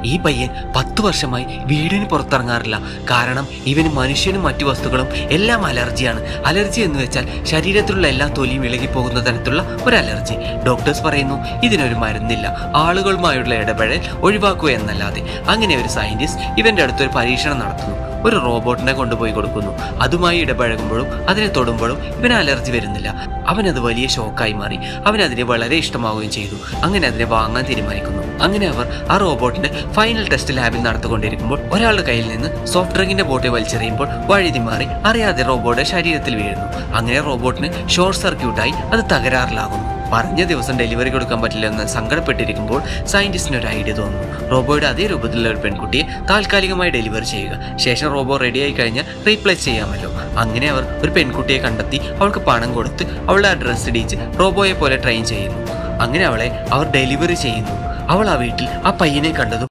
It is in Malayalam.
ഈ പയ്യൻ പത്ത് വർഷമായി വീടിന് പുറത്തിറങ്ങാറില്ല കാരണം ഇവന് മനുഷ്യനും മറ്റു വസ്തുക്കളും എല്ലാം അലർജിയാണ് അലർജി എന്ന് വെച്ചാൽ ശരീരത്തിലുള്ള എല്ലാ തൊലിയും ഇളകിപ്പോകുന്ന തരത്തിലുള്ള ഒരു അലർജി ഡോക്ടേഴ്സ് പറയുന്നു ഇതിനൊരു മരുന്നില്ല ആളുകളുമായുള്ള ഇടപെടൽ ഒഴിവാക്കുക എന്നല്ലാതെ അങ്ങനെ ഒരു സയന്റിസ്റ്റ് ഇവന്റെ അടുത്തൊരു പരീക്ഷണം നടത്തുന്നു ഒരു റോബോട്ടിനെ കൊണ്ടുപോയി കൊടുക്കുന്നു അതുമായി ഇടപഴകുമ്പോഴും അതിനെ തൊടുമ്പോഴും ഇവന് അലർജി വരുന്നില്ല അവനത് വലിയ ഷോക്കായി മാറി അവൻ അതിനെ വളരെ ഇഷ്ടമാവുകയും ചെയ്തു അങ്ങനെ അതിനെ വാങ്ങാൻ തീരുമാനിക്കുന്നു അങ്ങനെ അവർ ആ റോബോട്ടിന്റെ ഫൈനൽ ടെസ്റ്റ് ലാബിൽ നടത്തിക്കൊണ്ടിരിക്കുമ്പോൾ ഒരാളുടെ കയ്യിൽ നിന്ന് സോഫ്റ്റ് ഡ്രിങ്കിന്റെ ബോട്ടിൽ വലിച്ചെറിയുമ്പോൾ വഴുതി മാറി അറിയാതെ റോബോട്ട് ശരീരത്തിൽ വീഴുന്നു അങ്ങനെ റോബോട്ടിന് ഷോർട്ട് സർക്യൂട്ടായി അത് തകരാറിലാകുന്നു പറഞ്ഞ ദിവസം ഡെലിവറി കൊടുക്കാൻ പറ്റില്ലെന്ന് സങ്കടപ്പെട്ടിരിക്കുമ്പോൾ സയന്റിസ്റ്റിന് ഒരു ഐഡിയ തോന്നുന്നു റോബോയുടെ അതേ രൂപത്തിലുള്ള ഒരു പെൺകുട്ടിയെ താൽക്കാലികമായി ഡെലിവറി ചെയ്യുക ശേഷം റോബോ റെഡിയായി കഴിഞ്ഞാൽ റീപ്ലേസ് ചെയ്യാമല്ലോ അങ്ങനെ അവർ ഒരു പെൺകുട്ടിയെ കണ്ടെത്തി അവൾക്ക് പണം കൊടുത്ത് അവളുടെ ആ ഡ്രസ്സ് ഇടിച്ച് റോബോയെ പോലെ ട്രെയിൻ ചെയ്യുന്നു അങ്ങനെ അവളെ അവർ ഡെലിവറി ചെയ്യുന്നു അവൾ ആ വീട്ടിൽ ആ പയ്യനെ കണ്ടതും